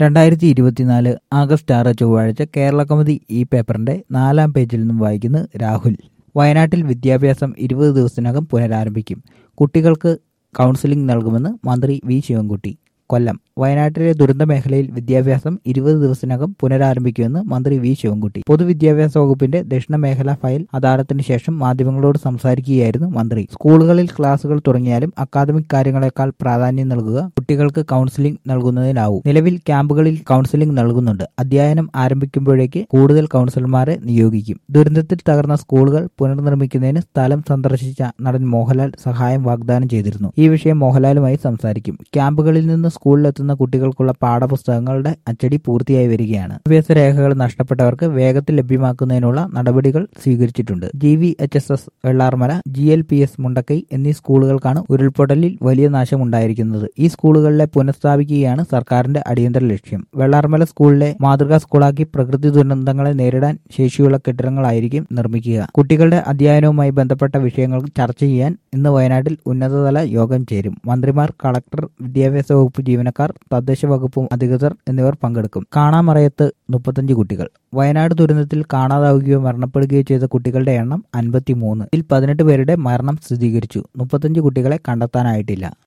രണ്ടായിരത്തി ഇരുപത്തിനാല് ആഗസ്റ്റ് ആറ് ചൊവ്വാഴ്ച കേരള കൗമുദി ഈ പേപ്പറിന്റെ നാലാം പേജിൽ നിന്നും വായിക്കുന്നു രാഹുൽ വയനാട്ടിൽ വിദ്യാഭ്യാസം ഇരുപത് ദിവസത്തിനകം പുനരാരംഭിക്കും കുട്ടികൾക്ക് കൗൺസിലിംഗ് നൽകുമെന്ന് മന്ത്രി വി ശിവൻകുട്ടി കൊല്ലം വയനാട്ടിലെ ദുരന്ത മേഖലയിൽ വിദ്യാഭ്യാസം ഇരുപത് ദിവസത്തിനകം പുനരാരംഭിക്കുമെന്ന് മന്ത്രി വി ശിവൻകുട്ടി പൊതുവിദ്യാഭ്യാസ വകുപ്പിന്റെ ദക്ഷിണ മേഖലാ ഫയൽ അദാലത്തിന് ശേഷം മാധ്യമങ്ങളോട് സംസാരിക്കുകയായിരുന്നു മന്ത്രി സ്കൂളുകളിൽ ക്ലാസുകൾ തുടങ്ങിയാലും അക്കാദമിക് കാര്യങ്ങളെക്കാൾ പ്രാധാന്യം നൽകുക കുട്ടികൾക്ക് കൗൺസിലിംഗ് നൽകുന്നതിനാവും നിലവിൽ ക്യാമ്പുകളിൽ കൗൺസിലിംഗ് നൽകുന്നുണ്ട് അധ്യയനം ആരംഭിക്കുമ്പോഴേക്ക് കൂടുതൽ കൗൺസിലർമാരെ നിയോഗിക്കും ദുരന്തത്തിൽ തകർന്ന സ്കൂളുകൾ പുനർനിർമ്മിക്കുന്നതിന് സ്ഥലം സന്ദർശിച്ച നടൻ മോഹൻലാൽ സഹായം വാഗ്ദാനം ചെയ്തിരുന്നു ഈ വിഷയം മോഹൻലാലുമായി സംസാരിക്കും ക്യാമ്പുകളിൽ നിന്ന് സ്കൂളിലെത്തുന്ന കുട്ടികൾക്കുള്ള പാഠപുസ്തകങ്ങളുടെ അച്ചടി പൂർത്തിയായി വരികയാണ് വിദ്യാഭ്യാസ രേഖകൾ നഷ്ടപ്പെട്ടവർക്ക് വേഗത്തിൽ ലഭ്യമാക്കുന്നതിനുള്ള നടപടികൾ സ്വീകരിച്ചിട്ടുണ്ട് G V H S S Vellarmala G L P S Mundakkai എന്നീ സ്കൂളുകൾക്കാണ് ഉരുൾപൊട്ടലിൽ വലിയ നാശമുണ്ടായിരിക്കുന്നത് ഈ സ്കൂളുകളിലെ പുനഃസ്ഥാപിക്കുകയാണ് സർക്കാരിന്റെ അടിയന്തര ലക്ഷ്യം വെള്ളാർമല സ്കൂളിലെ മാതൃകാ സ്കൂളാക്കി പ്രകൃതി ദുരന്തങ്ങളെ നേരിടാൻ ശേഷിയുള്ള കെട്ടിടങ്ങളായിരിക്കും നിർമ്മിക്കുക കുട്ടികളുടെ അധ്യയനവുമായി ബന്ധപ്പെട്ട വിഷയങ്ങൾ ചർച്ച ചെയ്യാൻ ഇന്ന് വയനാട്ടിൽ ഉന്നതതല യോഗം ചേരും മന്ത്രിമാർ കളക്ടർ വിദ്യാഭ്യാസ വകുപ്പ് ജീവനക്കാർ തദ്ദേശ വകുപ്പ് അധികൃതർ എന്നിവർ പങ്കെടുക്കും കാണാമറയത്ത് മുപ്പത്തഞ്ച് കുട്ടികൾ വയനാട് ദുരന്തത്തിൽ കാണാതാവുകയോ മരണപ്പെടുകയോ ചെയ്ത കുട്ടികളുടെ എണ്ണം അൻപത്തിമൂന്ന് ഇതിൽ പതിനെട്ട് പേരുടെ മരണം സ്ഥിരീകരിച്ചു മുപ്പത്തഞ്ച് കുട്ടികളെ കണ്ടെത്താനായിട്ടില്ല